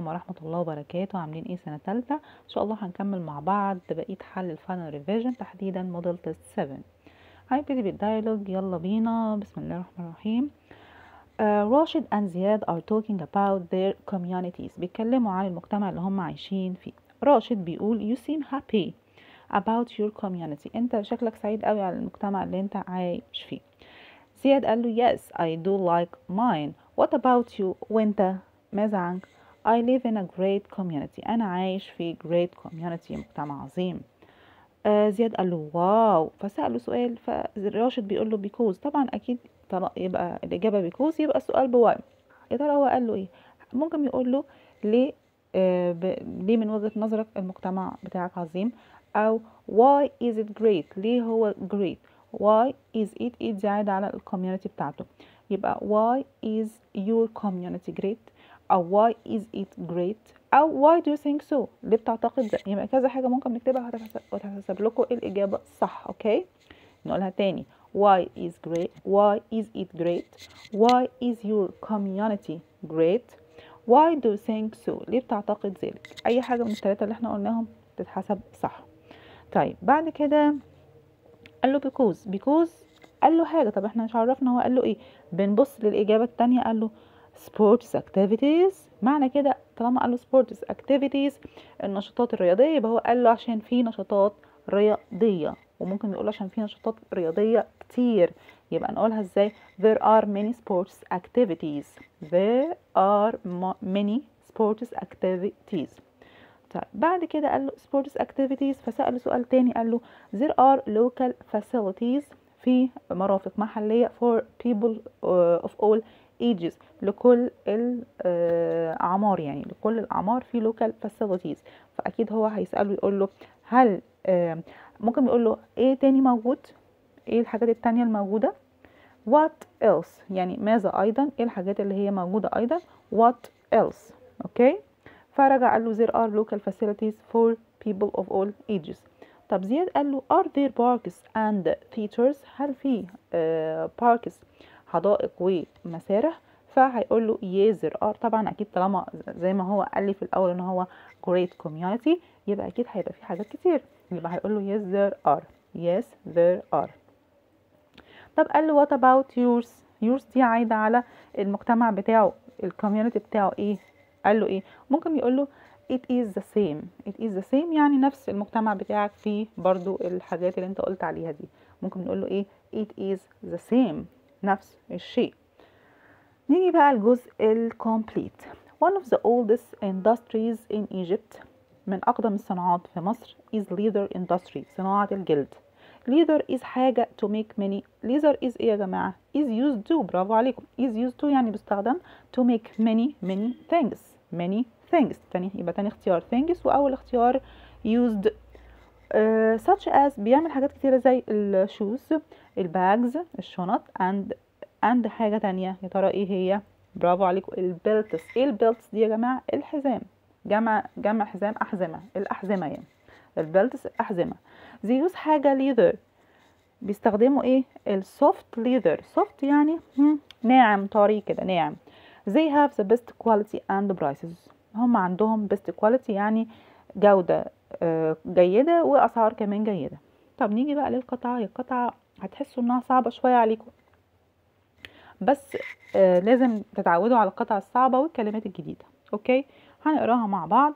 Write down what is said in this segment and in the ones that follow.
ورحمة الله وبركاته عاملين ايه سنة تالتة ان شاء الله هنكمل مع بعض بقية حل الفاينل ريفيجن تحديدا موديل تيست 7 هنبتدي بالديالوج يلا بينا بسم الله الرحمن الرحيم uh, راشد and زياد are talking about their communities بيتكلموا عن المجتمع اللي هم عايشين فيه راشد بيقول you seem happy about your community انت شكلك سعيد قوي على المجتمع اللي انت عايش فيه زياد قال له yes I do like mine what about you وانت ماذا عنك I live in a great community أنا عايش في great community مجتمع عظيم آه زياد قال له واو فسأله سؤال فراشد بيقول له because طبعا أكيد طلع يبقى الإجابة because يبقى السؤال بواي يا ترى هو قال له إيه ممكن يقول له ليه آه ب... ليه من وجهة نظرك المجتمع بتاعك عظيم أو why is it great ليه هو great why is it it دي عايدة على الكوميونتي بتاعته يبقى why is your community great أو why is it great أو why do you think so ليه بتعتقد ده يبقى كذا حاجة ممكن نكتبها وهتحسب لكم الإجابة الصح أوكي نقولها تاني why is great why is it great why is your community great why do you think so ليه بتعتقد ذلك أي حاجة من الثلاثة اللي احنا قلناهم تتحسب صح طيب بعد كده قال له because because قال له حاجة طب احنا مش عرفنا هو قال له ايه بنبص للإجابة التانية قال له sports activities معنى كده طالما قال له sports activities النشاطات الرياضية يبقى هو قال له عشان في نشاطات رياضية وممكن نقول عشان في نشاطات رياضية كتير يبقى نقولها ازاي there are many sports activities there are many sports activities طيب بعد كده قال له sports activities فسأله سؤال تاني قال له there are local facilities في مرافق محلية for people of all ages لكل الأعمار يعني لكل الأعمار في local facilities فأكيد هو هيسأله يقول له هل ممكن يقول له ايه تاني موجود ايه الحاجات التانية الموجودة what else يعني ماذا أيضا ايه الحاجات اللي هي موجودة أيضا what else اوكي فرجع قال له there are local facilities for people of all ages طب زياد قال له are there parks and theaters هل في uh, parks حدائق ومسارح فهيقول له yes there are طبعا اكيد طالما زي ما هو قال لي في الاول ان هو great community يبقى اكيد هيبقى في حاجات كتير يبقى هيقول له yes there are yes there are طب قال له what about yours yours دي عايدة على المجتمع بتاعه الكوميونتي بتاعه ايه قال له ايه ممكن يقول له it is the same it is the same يعني نفس المجتمع بتاعك فيه برضو الحاجات اللي انت قلت عليها دي ممكن نقول له ايه it is the same نفس الشيء نيجي بقى الجزء الكومبليت one of the oldest industries in Egypt من أقدم الصناعات في مصر is leather industry صناعة الجلد leather is حاجة to make many leather is ايه يا جماعة is used to برافو عليكم is used to يعني بيستخدم to make many many things many things تاني يبقى تاني اختيار things وأول اختيار used uh, such as بيعمل حاجات كتيرة زي الشوز الباجز الشنط and and حاجة تانية يا ترى ايه هي برافو عليكم البيلتس ايه البيلتس دي يا جماعة الحزام جمع جمع حزام أحزمة الأحزمة يعني البيلتس الأحزمة زي يوز حاجة ليذر بيستخدموا ايه السوفت ليذر سوفت يعني ناعم طري كده ناعم they have the best quality and prices هم عندهم best quality يعني جودة جيدة وأسعار كمان جيدة طب نيجي بقى للقطعة القطعة هتحسوا انها صعبة شوية عليكم بس آه لازم تتعودوا على القطع الصعبة والكلمات الجديدة اوكي هنقراها مع بعض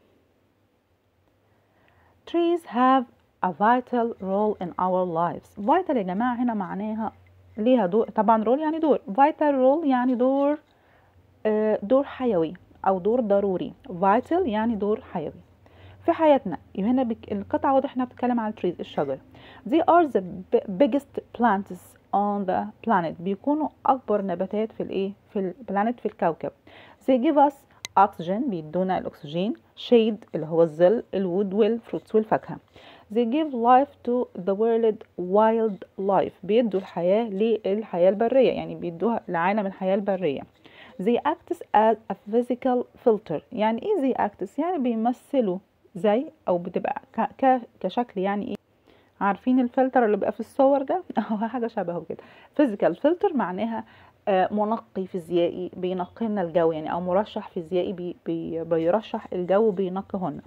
trees have a vital role in our lives vital يا جماعة هنا معناها ليها دور طبعا رول يعني دور vital role يعني دور آه دور حيوي او دور ضروري vital يعني دور حيوي في حياتنا هنا بك... القطعة واضح انها بتتكلم على trees الشجر they are the biggest plants on the planet بيكونوا اكبر نباتات في الايه في البلانت في الكوكب they give us oxygen بيدونا الاكسجين shade اللي هو الظل الوود والفروتس والفاكهه they give life to the world wild life بيدوا الحياه للحياه البريه يعني بيدوها لعالم الحياه البريه they act as a physical filter يعني ايه they act يعني بيمثلوا زي او بتبقى ك ك كشكل يعني ايه عارفين الفلتر اللي بيبقى في الصور ده هو حاجه شبهه كده physical filter معناها آه، منقي فيزيائي بينقي لنا الجو يعني او مرشح فيزيائي بي بي بيرشح الجو بينقهن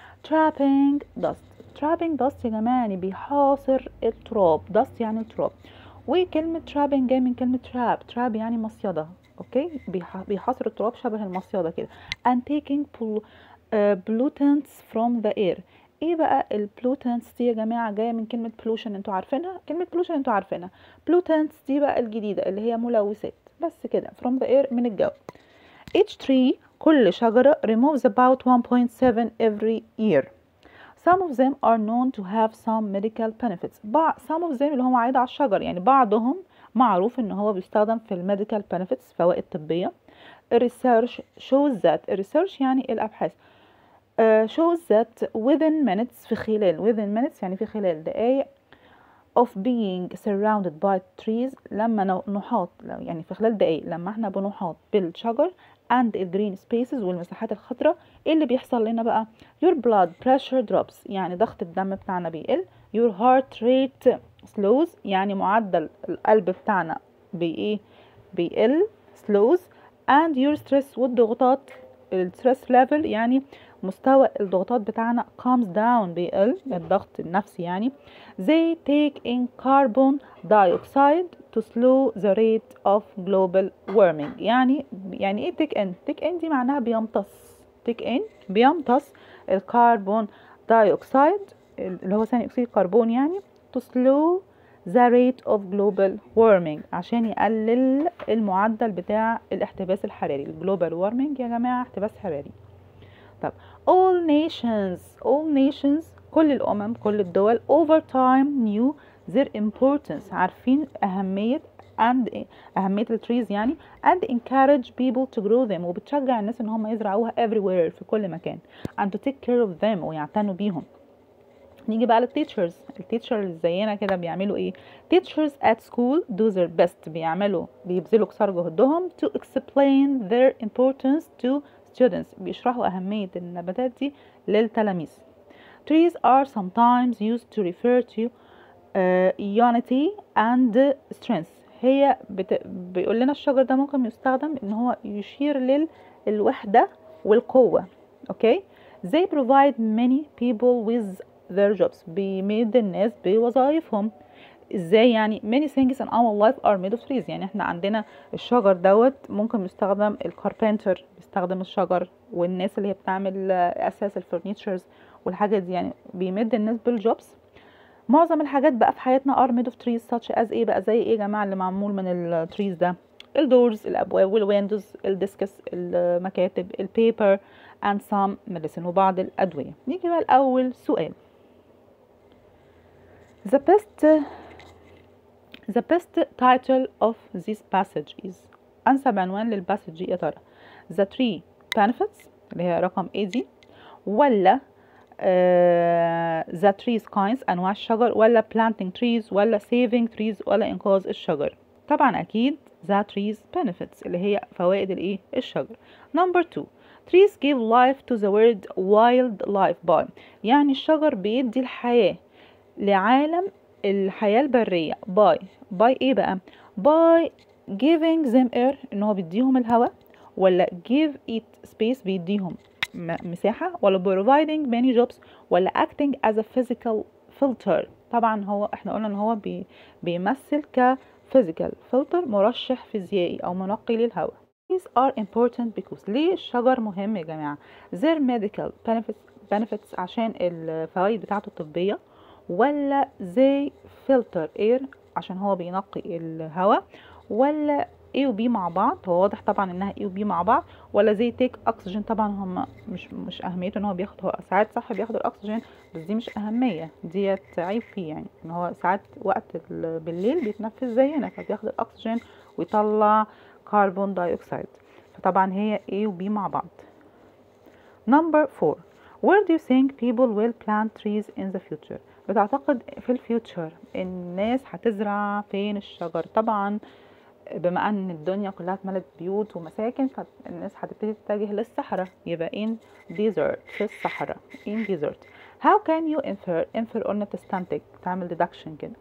trapping dust trapping dust يا جماعه يعني بيحاصر التراب dust يعني التراب وكلمة trapping جاي من كلمة trap trap يعني مصيدة اوكي بيح- بيحاصر التراب شبه المصيدة كده and taking pol- آه، pollutants from the air ايه بقى البلوتنتس دي يا جماعه جايه من كلمه pollution انتوا عارفينها كلمه pollution انتوا عارفينها pollutants دي بقى الجديده اللي هي ملوثات بس كده from the air من الجو each tree كل شجره removes about 1.7 every year some of them are known to have some medical benefits بعض some of them اللي هم عايد على الشجر يعني بعضهم معروف ان هو بيستخدم في الميديكال benefits فوائد طبيه research shows that research يعني الابحاث uh, shows that within minutes في خلال within minutes يعني في خلال دقايق of being surrounded by trees لما نو- نحاط لو- يعني في خلال دقايق لما احنا بنحاط بالشجر and the green spaces والمساحات الخضراء ايه اللي بيحصل لنا بقى your blood pressure drops يعني ضغط الدم بتاعنا بيقل your heart rate slows يعني معدل القلب بتاعنا بإيه بيقل slows and your stress والضغوطات الستريس ليفل يعني مستوى الضغوطات بتاعنا comes down بيقل الضغط النفسي يعني they take in carbon dioxide to slow the rate of global warming يعني يعني ايه take in take in دي معناها بيمتص take in بيمتص الكربون دايوكسيد اللي هو ثاني اكسيد الكربون يعني to slow the rate of global warming عشان يقلل المعدل بتاع الاحتباس الحراري الجلوبال warming يا جماعة احتباس حراري طب all nations all nations كل الأمم كل الدول over time knew their importance عارفين أهمية and أهمية التريز يعني and encourage people to grow them وبتشجع الناس إن هم يزرعوها everywhere في كل مكان and to take care of them ويعتنوا بيهم نيجي بقى للتيتشرز التيتشرز زينا كده بيعملوا ايه teachers at school do their best بيعملوا بيبذلوا قصارى جهدهم to explain their importance to students بيشرحوا أهمية النباتات دي للتلاميذ trees are sometimes used to refer to uh, unity and strength هي بت... بيقول لنا الشجر ده ممكن يستخدم ان هو يشير للوحدة والقوة اوكي they provide many people with their jobs بيمد الناس بوظائفهم ازاي يعني many things in our life are made of trees يعني احنا عندنا الشجر دوت ممكن يستخدم الكاربنتر بيستخدم الشجر والناس اللي هي بتعمل اساس الفرنيتشرز والحاجات دي يعني بيمد الناس بالجوبس معظم الحاجات بقى في حياتنا are made of trees such as ايه بقى زي ايه يا جماعه اللي معمول من التريز ده الدورز الابواب والويندوز الديسكس المكاتب البيبر and some medicine وبعض الادويه نيجي بقى الاول سؤال the best the best title of this passage is انسب عنوان للباسج يا ترى the tree benefits اللي هي رقم A دي ولا uh, the trees kinds انواع الشجر ولا planting trees ولا saving trees ولا انقاذ الشجر طبعا اكيد the trees benefits اللي هي فوائد الايه الشجر number two trees give life to the world wildlife by يعني الشجر بيدي الحياة لعالم الحياة البرية by by ايه بقى by giving them air ان هو بيديهم الهواء ولا give it space بيديهم مساحة ولا providing many jobs ولا acting as a physical filter طبعا هو احنا قلنا ان هو بي بيمثل ك physical filter مرشح فيزيائي او منقي للهواء These are important because ليه الشجر مهم يا جماعة their medical benefits, benefits عشان الفوائد بتاعته الطبية ولا they filter air عشان هو بينقي الهواء ولا A و B مع بعض هو واضح طبعا انها A و B مع بعض ولا زي تيك اكسجين طبعا هم مش مش اهميته ان هو بياخد هو ساعات صح بياخد الاكسجين بس دي مش اهميه ديت عيب فيه يعني ان هو ساعات وقت بالليل بيتنفس زينا فبياخد الاكسجين ويطلع كربون دايوكسيد فطبعا هي A و B مع بعض number 4 where do you think people will plant trees in the future بتعتقد في الفيوتشر الناس هتزرع فين الشجر طبعا بما ان الدنيا كلها اتملت بيوت ومساكن فالناس هتبتدي تتجه للصحراء يبقى in desert في الصحراء in desert how can you infer infer قلنا تستنتج تعمل deduction كده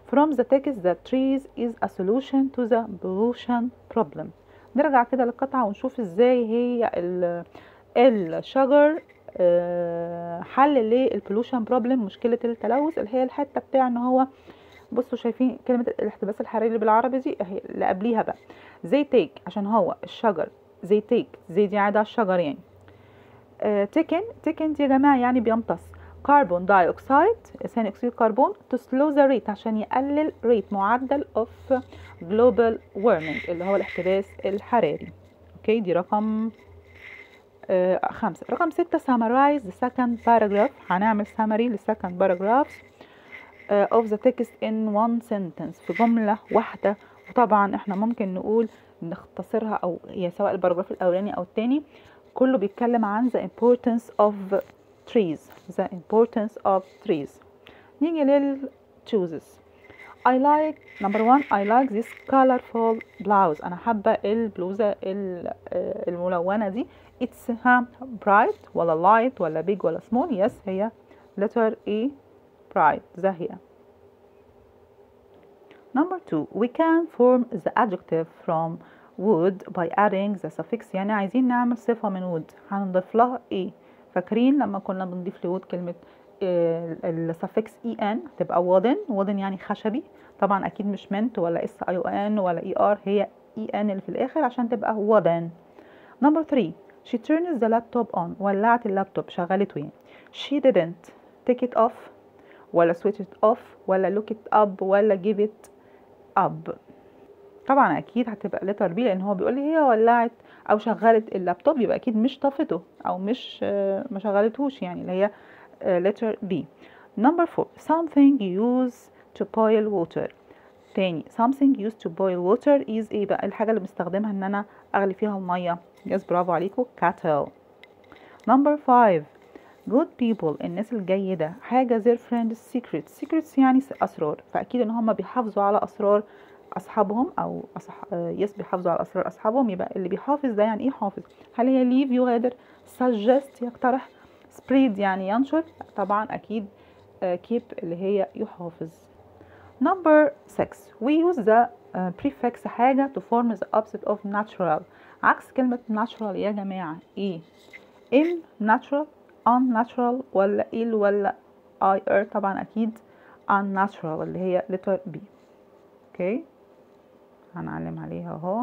from the text that trees is a solution to the pollution problem نرجع كده للقطعة ونشوف ازاي هي ال- الشجر آه، حل للبولوشن بروبلم مشكلة التلوث اللي هي الحتة بتاع ان هو بصوا شايفين كلمة الاحتباس الحراري اللي بالعربي دي اهي اللي قبليها بقى زي تيك عشان هو الشجر زي تيك زي دي عادة على الشجر يعني تكن تكن دي يا جماعة يعني بيمتص كربون داي اوكسيد ثاني اكسيد الكربون to slow the rate عشان يقلل ريت معدل of global warming اللي هو الاحتباس الحراري اوكي دي رقم آه خمسة رقم ستة summarize the second paragraph هنعمل summary للسكند paragraph آه of the text in one sentence في جملة واحدة وطبعا احنا ممكن نقول نختصرها او هي سواء الباراجراف الاولاني او التاني كله بيتكلم عن the importance of trees the importance of trees نيجي لل chooses I like number one I like this colorful blouse أنا حابة البلوزة ال- آه، الملونة دي it's ها bright ولا light ولا big ولا small yes هي letter A bright زاهية number two we can form the adjective from wood by adding the suffix يعني عايزين نعمل صفة من wood هنضيف لها ايه فاكرين لما كنا بنضيف لwood كلمة السفكس اي ان تبقى wooden wooden يعني خشبي طبعا اكيد مش منت ولا اس اي او ان ولا اي ار هي اي ان اللي في الاخر عشان تبقى wooden number 3 she turns the laptop on ولعت اللابتوب شغلته يعني she didn't take it off ولا switch it off ولا look it up ولا give it up طبعا اكيد هتبقى letter B لان هو بيقول لي هي ولعت او شغلت اللابتوب يبقى اكيد مش طفته او مش آه، ما شغلتهوش يعني اللي هي آه، letter B number 4 something used to boil water تاني something used to boil water is ايه بقى الحاجة اللي بنستخدمها ان انا اغلي فيها المية يس برافو عليكم kettle number 5 good people الناس الجيدة حاجة their friends secrets secrets يعني س- أسرار فأكيد إن هم بيحافظوا على أسرار أصحابهم أو أصح... آه، يس بيحافظوا على أسرار أصحابهم يبقى اللي بيحافظ ده يعني إيه حافظ هل هي leave يغادر suggest يقترح spread يعني ينشر طبعا أكيد آه، keep اللي هي يحافظ number 6 we use the uh, prefix حاجة to form the opposite of natural عكس كلمة natural يا جماعة ايه in natural unnatural ولا ill ولا ir طبعا اكيد unnatural اللي هي letter B اوكي هنعلم عليها اهو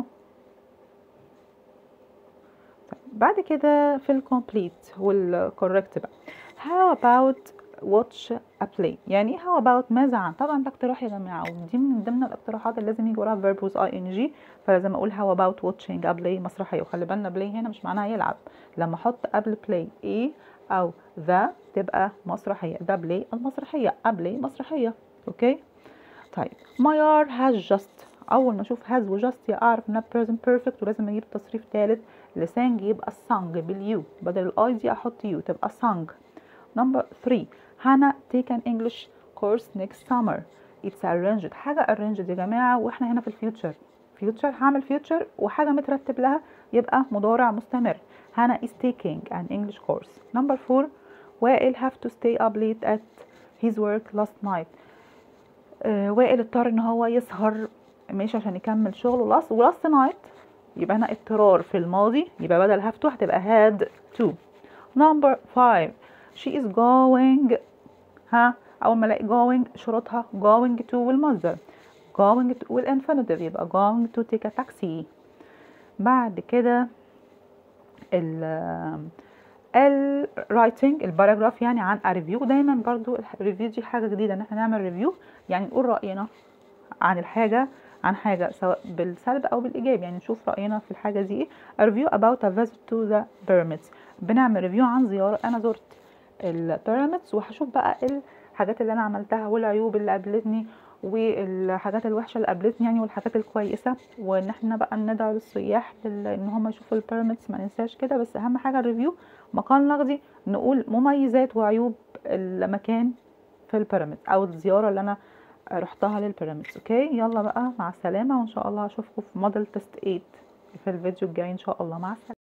طيب بعد كده في الكومبليت والكوركت بقى how about watch a play يعني ايه how about ماذا عن طبعا ده اقتراح يا جماعه ودي من ضمن الاقتراحات اللي لازم يجي وراها verb with ing فلازم اقول how about watching a play مسرحيه وخلي بالنا play هنا مش معناها يلعب لما احط قبل play ايه او ذا تبقى مسرحيه ده play المسرحيه a play مسرحيه اوكي طيب my art has just اول ما اشوف has و just اعرف انها present perfect ولازم اجيب تصريف ثالث لسانج يبقى sung باليو بدل الاي دي احط يو تبقى sung number 3 هانا take an English course next summer it's arranged حاجة arranged يا جماعة واحنا هنا في الفيوتشر future هعمل future وحاجة مترتب لها يبقى مضارع مستمر هانا is taking an English course number 4 وائل have to stay up late at his work last night آه وائل اضطر ان هو يسهر ماشي عشان يكمل شغله last و last night يبقى هنا اضطرار في الماضي يبقى بدل have to هتبقى had to number 5 she is going ها اول ما الاقي going شروطها going to والمصدر going to والinfinitive يبقى going to take a taxi بعد كده ال ال writing الباراجراف يعني عن a review دايما برضو الريفيو دي حاجة جديدة ان احنا نعمل ريفيو يعني نقول رأينا عن الحاجة عن حاجة سواء بالسلب أو بالإيجاب يعني نشوف رأينا في الحاجة دي إيه a review about a visit to the pyramids بنعمل ريفيو عن زيارة أنا زرت البيراميدز وهشوف بقى الحاجات اللي أنا عملتها والعيوب اللي قابلتني والحاجات الوحشة اللي قابلتني يعني والحاجات الكويسة وإن احنا بقى ندعو للسياح لل- إن هم يشوفوا البيراميدز ما ننساش كده بس أهم حاجة الريفيو مقال نقدي نقول مميزات وعيوب المكان في البيراميدز أو الزيارة اللي أنا رحتها للبيراميدز اوكي يلا بقى مع السلامة وان شاء الله اشوفكم في موديل تيست 8 في الفيديو الجاي ان شاء الله مع السلامة